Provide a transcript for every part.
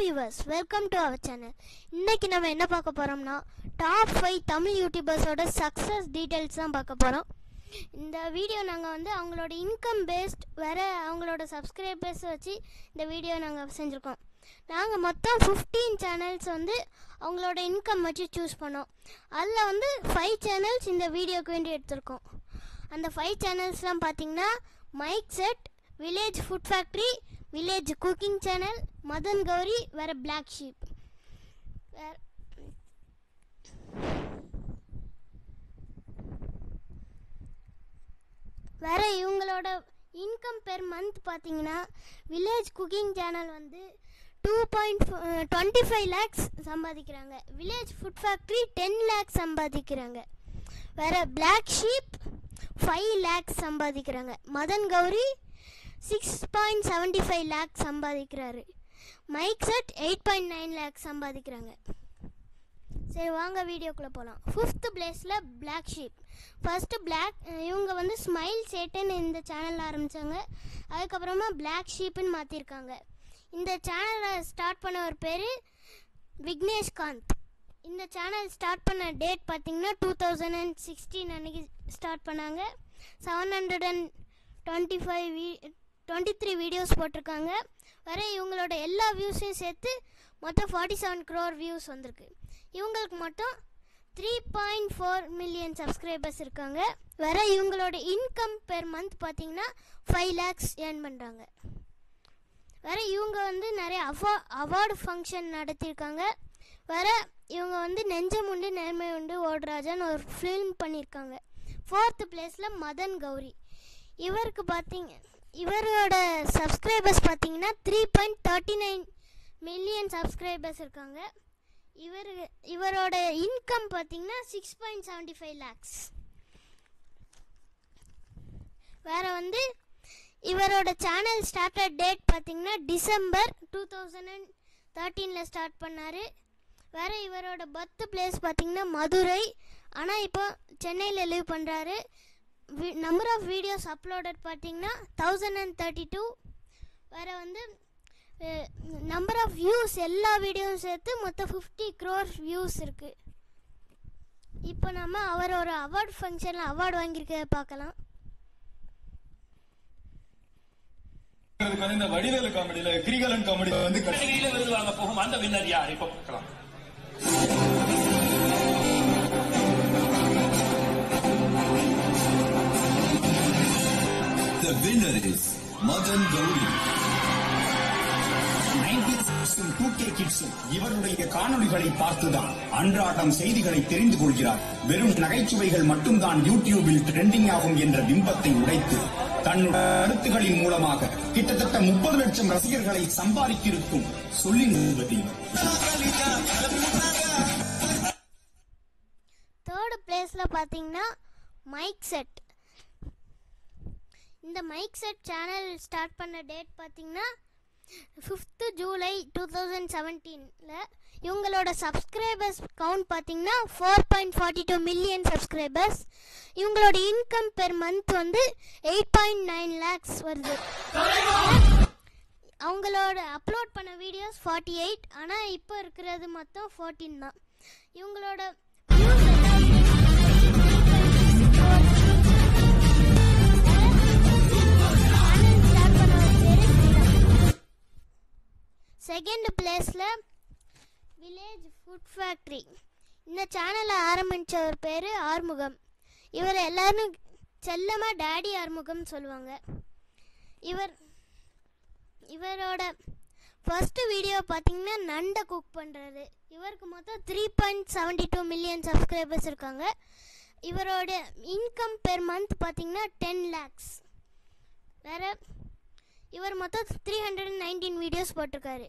Viewers welcome to our channel இன்னைக்கு நம்ம என்ன பார்க்க போறோம்னா டாப் ஃபைவ் தமிழ் யூடியூபர்ஸோட சக்ஸஸ் டீடைல்ஸ் தான் பார்க்க போகிறோம் இந்த வீடியோ நாங்கள் வந்து அவங்களோட இன்கம் பேஸ்ட் வேற அவங்களோட சப்ஸ்கிரைபர்ஸ் வச்சு இந்த வீடியோ நாங்கள் செஞ்சுருக்கோம் நாங்கள் மொத்தம் ஃபிஃப்டீன் சேனல்ஸ் வந்து அவங்களோட இன்கம் வச்சு சூஸ் பண்ணோம் அதில் வந்து ஃபைவ் சேனல்ஸ் இந்த வீடியோக்கு வேண்டி எடுத்திருக்கோம் அந்த ஃபைவ் சேனல்ஸ்லாம் பார்த்தீங்கன்னா mic set village food factory village cooking channel Madan Gowri வேற பிளாக் ஷீப் வேற வேற இவங்களோட இன்கம் பெர் மந்த் பார்த்தீங்கன்னா வில்லேஜ் குக்கிங் சேனல் வந்து two point twenty five lakhs சம்பாதிக்கிறாங்க village food factory ten lakhs சம்பாதிக்கிறாங்க வேற பிளாக் ஷீப் ஃபைவ் லேக்ஸ் சம்பாதிக்கிறாங்க Madan Gowri six point seventy five lakhs சம்பாதிக்கிறாரு mic set eight point nine lakhs சம்பாதிக்கிறாங்க சரி வாங்க வீடியோக்குள்ளே போகலாம் ஃபிஃப்த் பிளேஸில் பிளாக் ஷீப் ஃபஸ்ட்டு பிளாக் இவங்க வந்து ஸ்மைல் சேட்டன் இந்த சேனல் ஆரம்பித்தாங்க அதுக்கப்புறமா பிளாக் ஷீப்புன்னு மாற்றிருக்காங்க இந்த சேனலை ஸ்டார்ட் பண்ண ஒரு பேர் விக்னேஷ் காந்த் இந்த சேனல் ஸ்டார்ட் பண்ண டேட் பார்த்தீங்கன்னா டூ தௌசண்ட் அண்ட் சிக்ஸ்டீன் அன்னைக்கு ஸ்டார்ட் பண்ணாங்க seven hundred and twenty five வீ டுவெண்ட்டி த்ரீ வீடியோஸ் போட்டிருக்காங்க வர இவங்களோட எல்லா வியூஸையும் சேர்த்து மொத்தம் ஃபார்ட்டி செவன் க்ரோர் வியூஸ் வந்திருக்கு இவங்களுக்கு மட்டும் three point four million subscribers இருக்காங்க வேற இவங்களோட இன்கம் பெர் மந்த் பார்த்தீங்கன்னா ஃபைவ் லேக்ஸ் ஏர்ன் பண்ணுறாங்க வேற இவங்க வந்து நிறைய அவா அவார்டு ஃபங்க்ஷன் நடத்தியிருக்காங்க வேற இவங்க வந்து நெஞ்சம் உண்டு நேர்மை உண்டு ஓடராஜான்னு ஒரு ஃபிலிம் பண்ணியிருக்காங்க ஃபோர்த்து பிளேஸில் மதன் கௌரி இவருக்கு பார்த்தீங்க இவரோட சப்ஸ்கிரைபர்ஸ் பார்த்தீங்கன்னா three point thirty nine million subscribers இருக்காங்க இவர் இவரோட இன்கம் பார்த்தீங்கன்னா six point seventy five lakhs வேற வந்து இவரோட சேனல் ஸ்டார்டட் டேட் பார்த்தீங்கன்னா டிசம்பர் டூ தௌசண்ட் அண்ட் தேர்ட்டீனில் ஸ்டார்ட் பண்ணார் வேற இவரோட பர்த் பிளேஸ் பார்த்தீங்கன்னா மதுரை ஆனால் இப்போ சென்னையில் லிவ் பண்ணுறாரு நம்பர் ஆஃப் வீடியோஸ் அப்லோடட் பார்த்தீங்கன்னா தௌசண்ட் அண்ட் தேர்ட்டி டூ வேறு வந்து நம்பர் ஆஃப் வியூஸ் எல்லா வீடியோவும் சேர்த்து மொத்தம் ஃபிஃப்டி க்ரோர் வியூஸ் இருக்குது இப்போ நம்ம அவர் ஒரு அவார்டு ஃபங்க்ஷனில் அவார்டு வாங்கியிருக்க பார்க்கலாம் அதுக்கு வந்து இந்த வடிவேலு காமெடியில கிரிகலன் காமெடி வந்து கடைசி கேட்டகரியில விருது வாங்க போகும் அந்த வின்னர் யார் இப்ப பார்க்கலாம் The winner is Madan Gauri. இவருடைய காணொளிகளை பார்த்துதான் அன்றாடம் செய்திகளை தெரிந்து கொள்கிறார் வெறும் நகைச்சுவைகள் மட்டும்தான் யூடியூபில் ட்ரெண்டிங் ஆகும் என்ற பிம்பத்தை உடைத்து தன்னுடைய கருத்துகளின் மூலமாக கிட்டத்தட்ட முப்பது லட்சம் ரசிகர்களை சம்பாதித்திருக்கும் சொல்லி நிறுவதி தேர்டு பிளேஸில் பார்த்தீங்கன்னா மைக் செட் இந்த மைக் செட் சேனல் ஸ்டார்ட் பண்ண டேட் பார்த்தீங்கன்னா ஃபிஃப்த்து ஜூலை டூ தௌசண்ட் செவன்டீனில் இவங்களோட சப்ஸ்கிரைபர்ஸ் கவுண்ட் பார்த்தீங்கன்னா four point forty two million subscribers இவங்களோட இன்கம் பெர் மந்த் வந்து எயிட் பாயிண்ட் நைன் லேக்ஸ் வருது அவங்களோட அப்லோட் பண்ண வீடியோஸ் ஃபார்ட்டி எயிட் ஆனால் இப்போ இருக்கிறது மொத்தம் ஃபோர்டீன் தான் இவங்களோட views எல்லாம் செகண்ட் பிளேஸில் வில்லேஜ் ஃபுட் ஃபேக்ட்ரி இந்த சேனலை ஆரம்பித்த ஒரு பேர் ஆறுமுகம் இவர் எல்லாரும் செல்லமாக டேடி ஆறுமுகம் சொல்லுவாங்க இவர் இவரோட ஃபர்ஸ்ட் வீடியோ பார்த்தீங்கன்னா நண்டை குக் பண்ணுறாரு இவருக்கு மொத்தம் three point seventy two million subscribers இருக்காங்க இவரோட இன்கம் பெர் மந்த் பார்த்தீங்கன்னா டென் லேக்ஸ் வேற இவர் மொத்தம் three hundred and nineteen videos போட்டிருக்காரு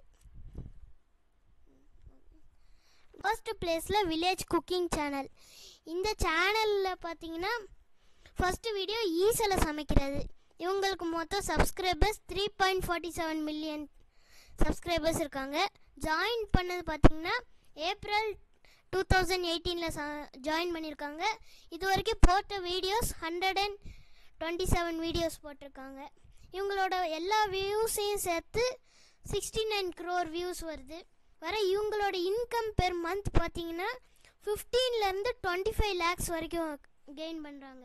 ஃபர்ஸ்ட் பிளேஸில் வில்லேஜ் குக்கிங் சேனல் இந்த சேனலில் பார்த்தீங்கன்னா ஃபஸ்ட்டு வீடியோ ஈஸில் சமைக்கிறது இவங்களுக்கு மொத்தம் subscribers three point forty seven million subscribers இருக்காங்க ஜாயின் பண்ணது பார்த்தீங்கன்னா ஏப்ரல் டூ தௌசண்ட் எயிட்டீனில் ஜாயின் பண்ணியிருக்காங்க இது வரைக்கும் போட்ட videos hundred and twenty seven videos போட்டிருக்காங்க இவங்களோட எல்லா வியூஸையும் சேர்த்து சிக்ஸ்டி நைன் க்ரோர் வியூஸ் வருது வர இவங்களோட இன்கம் பெர் மந்த் பார்த்தீங்கன்னா ஃபிஃப்டீன்லேருந்து டுவெண்ட்டி ஃபைவ் லேக்ஸ் வரைக்கும் கெயின் பண்ணுறாங்க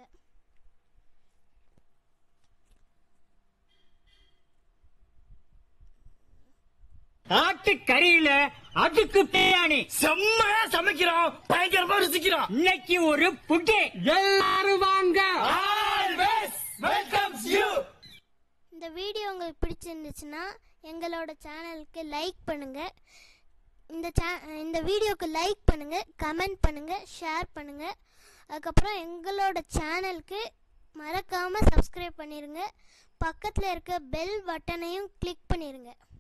ஆட்டு கறியில அதுக்கு பிரியாணி செம்மையா சமைக்கிறோம் பயங்கரமா ருசிக்கிறோம் இன்னைக்கு ஒரு புட்டு எல்லாரும் வாங்க வெல்கம்ஸ் யூ இந்த வீடியோ உங்களுக்கு பிடிச்சிருந்துச்சுன்னா எங்களோட சேனலுக்கு லைக் பண்ணுங்கள் இந்த சே இந்த வீடியோக்கு லைக் பண்ணுங்கள் கமெண்ட் பண்ணுங்கள் ஷேர் பண்ணுங்கள் அதுக்கப்புறம் எங்களோட சேனலுக்கு மறக்காமல் சப்ஸ்கிரைப் பண்ணிடுங்க பக்கத்தில் இருக்க பெல் பட்டனையும் கிளிக் பண்ணிடுங்க